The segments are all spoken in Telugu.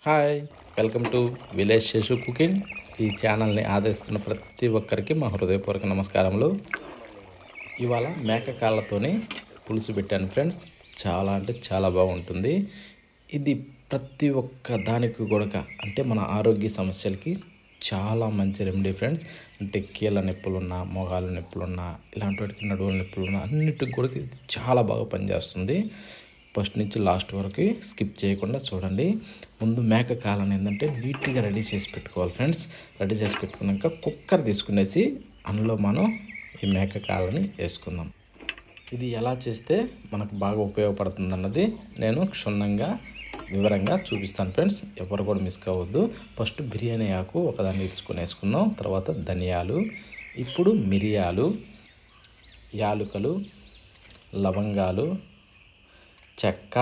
hi welcome to village Shashu cooking ఈ ఛానల్ని ఆదరిస్తున్న ప్రతి ఒక్కరికి మా హృదయపూర్వక నమస్కారములు ఇవాళ మేక కాళ్ళతోని పులుసు పెట్టాను ఫ్రెండ్స్ చాలా అంటే చాలా బాగుంటుంది ఇది ప్రతి ఒక్క దానికి కూడా అంటే మన ఆరోగ్య సమస్యలకి చాలా మంచి రెమెడీ ఫ్రెండ్స్ అంటే కీళ్ళ నొప్పులున్నా మోగాల నొప్పులున్నా ఇలాంటి వాటికి నడువుల నొప్పులున్నా అన్నిటికి కూడా ఇది చాలా బాగా పనిచేస్తుంది ఫస్ట్ నుంచి లాస్ట్ వరకు స్కిప్ చేయకుండా చూడండి ముందు మేక కాలని ఏంటంటే నీట్గా రెడీ చేసి పెట్టుకోవాలి ఫ్రెండ్స్ రెడీ చేసి పెట్టుకున్నాక కుక్కర్ తీసుకునేసి అందులో మనం ఈ మేక కాలని వేసుకుందాం ఇది ఎలా చేస్తే మనకు బాగా ఉపయోగపడుతుంది అన్నది నేను క్షుణ్ణంగా వివరంగా చూపిస్తాను ఫ్రెండ్స్ ఎవరు కూడా మిస్ కావద్దు ఫస్ట్ బిర్యానీ ఆకు ఒకదాన్ని తీసుకొని వేసుకుందాం తర్వాత ధనియాలు ఇప్పుడు మిరియాలు యాలుకలు లవంగాలు చెక్క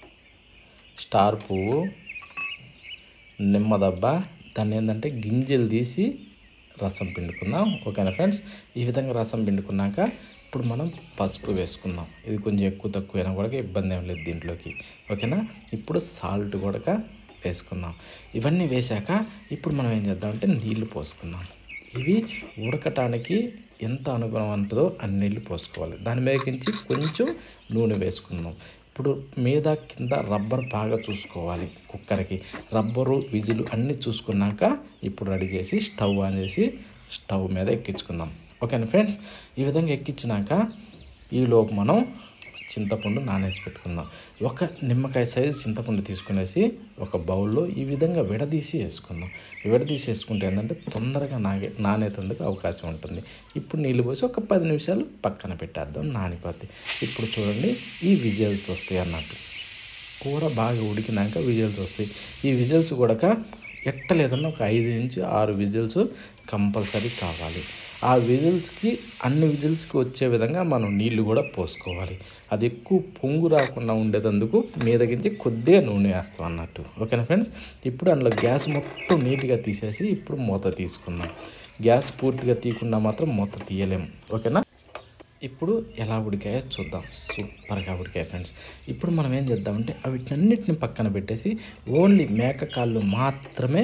స్టార్ పువ్వు నిమ్మదబ్బ దాన్ని ఏంటంటే గింజలు తీసి రసం పిండుకుందాం ఓకేనా ఫ్రెండ్స్ ఈ విధంగా రసం పిండుకున్నాక ఇప్పుడు మనం పసుపు వేసుకుందాం ఇది కొంచెం ఎక్కువ తక్కువ అయినా కూడా ఇబ్బంది ఏం లేదు దీంట్లోకి ఓకేనా ఇప్పుడు సాల్ట్ కూడా వేసుకుందాం ఇవన్నీ వేశాక ఇప్పుడు మనం ఏం చేద్దామంటే నీళ్లు పోసుకుందాం ఇవి ఉడకటానికి ఎంత అనుగుణం ఉంటుందో అన్ని నీళ్ళు పోసుకోవాలి దాని మీదకించి కొంచెం నూనె వేసుకుందాం ఇప్పుడు మీద కింద రబ్బర్ బాగా చూసుకోవాలి కుక్కర్కి రబ్బరు విజులు అన్నీ చూసుకున్నాక ఇప్పుడు రెడీ చేసి స్టవ్ ఆన్ చేసి స్టవ్ మీద ఎక్కించుకుందాం ఓకేనా ఫ్రెండ్స్ ఈ విధంగా ఎక్కించినాక ఈలోపు మనం చింతపండు నానేసి పెట్టుకుందాం ఒక నిమ్మకాయ సైజు చింతపండు తీసుకునేసి ఒక బౌల్లో ఈ విధంగా విడదీసి వేసుకుందాం విడదీసి వేసుకుంటే ఏంటంటే తొందరగా నాగే నానేతందుకు అవకాశం ఉంటుంది ఇప్పుడు నీళ్ళు పోసి ఒక పది నిమిషాలు పక్కన పెట్టేద్దాం నానిపోద్ది ఇప్పుడు చూడండి ఈ విజిల్స్ వస్తాయి అన్నట్టు కూర బాగా ఉడికినాక విజిల్స్ వస్తాయి ఈ విజిల్స్ కూడా ఎట్ట లేదన్నా ఒక ఐదు నుంచి ఆరు విజిల్స్ కంపల్సరీ కావాలి ఆ విజిల్స్కి అన్ని విజిల్స్కి వచ్చే విధంగా మనం నీళ్లు కూడా పోసుకోవాలి అది ఎక్కువ పొంగు రాకుండా ఉండేటందుకు మీదకించి కొద్దిగా నూనె వేస్తాం అన్నట్టు ఓకేనా ఫ్రెండ్స్ ఇప్పుడు అందులో గ్యాస్ మొత్తం నీట్గా తీసేసి ఇప్పుడు మూత తీసుకుందాం గ్యాస్ పూర్తిగా తీయకుండా మాత్రం మూత తీయలేము ఓకేనా ఇప్పుడు ఎలా ఉడికాయో చూద్దాం సూపర్గా ఉడికాయి ఫ్రెండ్స్ ఇప్పుడు మనం ఏం చేద్దామంటే వీటినన్నిటిని పక్కన పెట్టేసి ఓన్లీ మేక కాళ్ళు మాత్రమే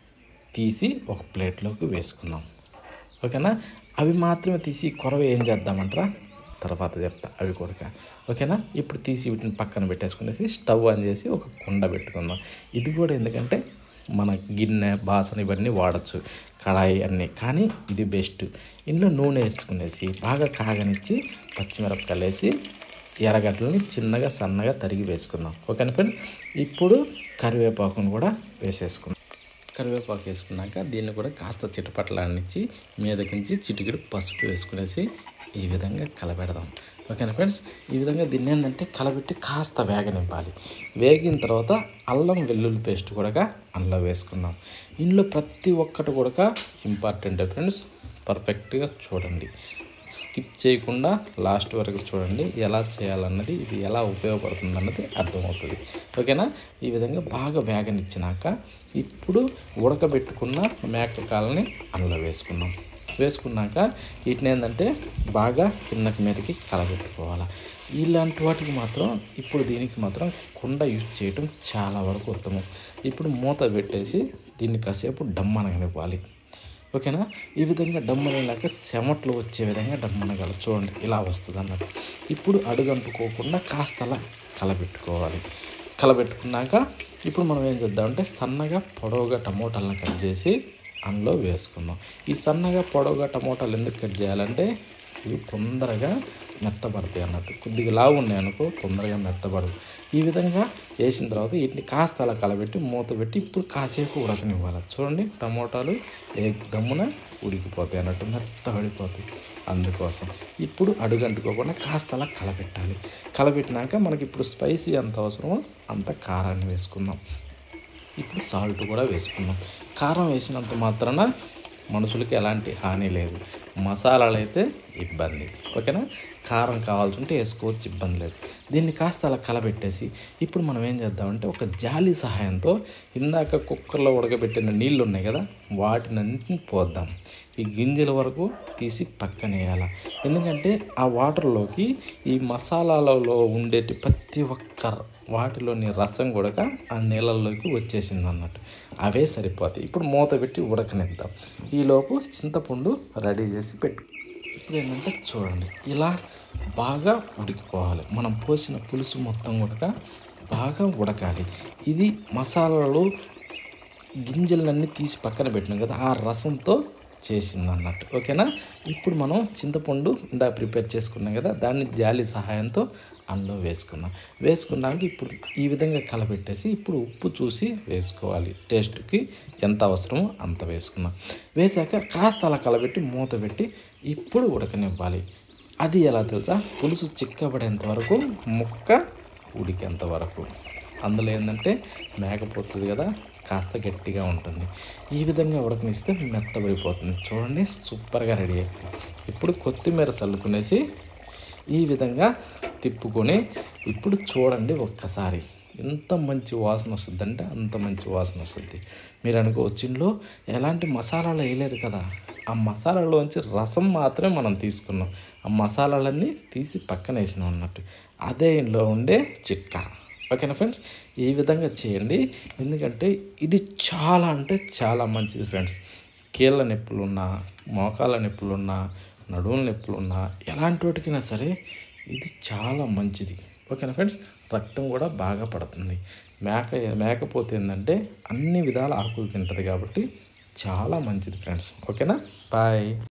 తీసి ఒక ప్లేట్లోకి వేసుకుందాం ఓకేనా అవి మాత్రమే తీసి కొరవ ఏం చేద్దామంటారా తర్వాత చెప్తా అవి కూడా ఓకేనా ఇప్పుడు తీసి వీటిని పక్కన పెట్టేసుకునేసి స్టవ్ ఆన్ చేసి ఒక కుండ పెట్టుకుందాం ఇది కూడా ఎందుకంటే మన గిన్నె బాసన ఇవన్నీ వాడచ్చు కడాయి అన్నీ కానీ ఇది బెస్ట్ ఇందులో నూనె వేసుకునేసి బాగా కాగనిచ్చి పచ్చిమిరపకాయలు వేసి ఎర్రగడ్డలని చిన్నగా సన్నగా తరిగి వేసుకుందాం ఓకేనా ఫ్రెండ్స్ ఇప్పుడు కరివేపాకును కూడా వేసేసుకుందాం కరివేపాకు వేసుకున్నాక దీన్ని కూడా కాస్త చిటపట్లాడినిచ్చి మీదకించి చిటికెడు పసుపు వేసుకునేసి ఈ విధంగా కలబెడదాం ఓకేనా ఫ్రెండ్స్ ఈ విధంగా దీన్ని ఏంటంటే కలబెట్టి కాస్త వేగనింపాలి వేగిన తర్వాత అల్లం వెల్లుల్లి పేస్ట్ కూడా అందులో వేసుకుందాం ఇందులో ప్రతి ఒక్కటి కూడా ఇంపార్టెంట్ ఫ్రెండ్స్ పర్ఫెక్ట్గా చూడండి స్కిప్ చేయకుండా లాస్ట్ వరకు చూడండి ఎలా చేయాలన్నది ఇది ఎలా ఉపయోగపడుతుంది అన్నది అర్థమవుతుంది ఓకేనా ఈ విధంగా బాగా వేగనిచ్చినాక ఇప్పుడు ఉడకబెట్టుకున్న మేక కాలని అందులో వేసుకుందాం వేసుకున్నాక వీటిని ఏంటంటే బాగా కిందకి మీదకి కలబెట్టుకోవాలి ఇలాంటి వాటికి మాత్రం ఇప్పుడు దీనికి మాత్రం కుండ యూజ్ చేయటం చాలా వరకు ఉత్తమం ఇప్పుడు మూత పెట్టేసి దీన్ని కాసేపు డమ్మనగనివ్వాలి ఓకేనా ఈ విధంగా డమ్మనగాక చెమట్లు వచ్చే విధంగా డమ్మనగల చూడండి ఇలా వస్తుంది అన్నట్టు ఇప్పుడు అడుగంటుకోకుండా కాస్త అలా కలబెట్టుకోవాలి కలబెట్టుకున్నాక ఇప్పుడు మనం ఏం చేద్దామంటే సన్నగా పొడవుగా టమోటాలను కట్ చేసి అందులో వేసుకుందాం ఈ సన్నగా పొడవుగా టమోటాలు ఎందుకు కట్ చేయాలంటే ఇవి తొందరగా మెత్తబడతాయి అన్నట్టు కొద్దిగా లావు ఉన్నాయి అనుకో తొందరగా మెత్తబడవు ఈ విధంగా వేసిన తర్వాత వీటిని కాస్త అలా కలబెట్టి మూత పెట్టి ఇప్పుడు కాసేపు ఉడకనివ్వాలి చూడండి టమోటాలు ఏ దమ్మున ఉడికిపోతాయి అన్నట్టు మెత్తబడిపోతాయి అందుకోసం ఇప్పుడు అడుగంటుకోకుండా కాస్త అలా కలబెట్టాలి కలబెట్టినాక మనకి ఇప్పుడు స్పైసీ ఎంత అవసరమో అంత కారాన్ని వేసుకుందాం ఇప్పుడు సాల్ట్ కూడా వేసుకుందాం కారం వేసినంత మాత్రాన మనుషులకి ఎలాంటి హాని లేదు మసాలాలు అయితే ఇబ్బంది ఓకేనా కారం కావాల్సి ఉంటే వేసుకోవచ్చు ఇబ్బంది లేదు దీన్ని కాస్త అలా కలబెట్టేసి ఇప్పుడు మనం ఏం చేద్దామంటే ఒక జాలి సహాయంతో ఇందాక కుక్కర్లో ఉడకబెట్టిన నీళ్ళు ఉన్నాయి కదా వాటినన్నింటిని పోద్దాం ఈ గింజల వరకు తీసి పక్కన వేయాలి ఎందుకంటే ఆ వాటర్లోకి ఈ మసాలాలలో ఉండేటి ప్రతి ఒక్క వాటిలోని రసం కూడా ఆ నీళ్ళల్లోకి వచ్చేసింది అన్నట్టు అవే సరిపోతాయి ఇప్పుడు మూత పెట్టి ఉడకనిద్దాం ఈలోపు చింతపండు రెడీ చేసి పెట్టు ఇప్పుడు ఏంటంటే చూడండి ఇలా బాగా ఉడికిపోవాలి మనం పోసిన పులుసు మొత్తం కూడా బాగా ఉడకాలి ఇది మసాలాలు గింజలన్నీ తీసి పక్కన పెట్టినాం కదా ఆ రసంతో చేసింది అన్నట్టు ఓకేనా ఇప్పుడు మనం చింతపండు ఇందాక ప్రిపేర్ చేసుకున్నాం కదా దాన్ని జాలి సహాయంతో అందులో వేసుకుందాం వేసుకున్నాక ఇప్పుడు ఈ విధంగా కలపెట్టేసి ఇప్పుడు ఉప్పు చూసి వేసుకోవాలి టేస్ట్కి ఎంత అవసరమో అంత వేసుకుందాం వేసాక కాస్త అలా కలబెట్టి మూత పెట్టి ఇప్పుడు ఉడకనివ్వాలి అది ఎలా తెలుసా పులుసు చిక్కబడేంత వరకు ముక్క ఉడికేంత వరకు అందులో ఏంటంటే మేకపోతుంది కదా కాస్త గట్టిగా ఉంటుంది ఈ విధంగా ఉడకనిస్తే మెత్తబడిపోతుంది చూడండి సూపర్గా రెడీ అయిపోయింది ఇప్పుడు కొత్తిమీర చల్లుకునేసి ఈ విధంగా తిప్పుకొని ఇప్పుడు చూడండి ఒక్కసారి ఎంత మంచి వాసన వస్తుందంటే అంత మంచి వాసన వస్తుంది మీరు అనుకోవచ్చు ఇంట్లో ఎలాంటి మసాలాలు వేయలేరు కదా ఆ మసాలాలోంచి రసం మాత్రమే మనం తీసుకున్నాం ఆ మసాలాలన్నీ తీసి పక్కన వేసినాం అన్నట్టు అదే ఇంట్లో ఉండే చిట్కా ఓకేనా ఫ్రెండ్స్ ఈ విధంగా చేయండి ఎందుకంటే ఇది చాలా అంటే చాలా మంచిది ఫ్రెండ్స్ కీళ్ళ నొప్పులున్నా మోకాల నొప్పులున్నా నడుముల నొప్పులున్నా ఎలాంటి వాటికైనా సరే ఇది చాలా మంచిది ఓకేనా ఫ్రెండ్స్ రక్తం కూడా బాగా పడుతుంది మేక మేకపోతే ఏంటంటే అన్ని విధాల ఆకులు తింటుంది కాబట్టి చాలా మంచిది ఫ్రెండ్స్ ఓకేనా బాయ్